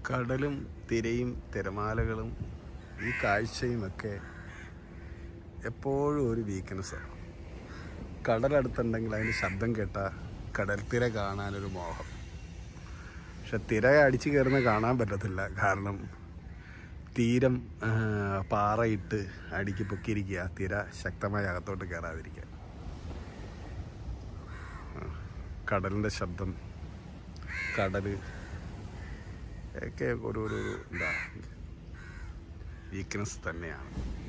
കടലും തിരയും തിരമാലകളും ഈ കാഴ്ചയും ഒക്കെ എപ്പോഴും ഒരു വീക്ക്നെസ്സാണ് കടലടുത്തുണ്ടെങ്കിൽ അതിന് ശബ്ദം കേട്ട കടൽ തിര കാണാനൊരു മോഹം പക്ഷെ തിര അടിച്ചു കയറുന്ന കാണാൻ പറ്റത്തില്ല കാരണം തീരം ആ, പാറയിട്ട് അടിക്ക് പൊക്കിയിരിക്കുക തിര ശക്തമായി അകത്തോട്ട് കയറാതിരിക്കുക ആ, കടലിൻ്റെ ശബ്ദം കടല് ഒക്കെ ഒരു ഒരു ഒരു എന്താ വീക്ക്നെസ് തന്നെയാണ്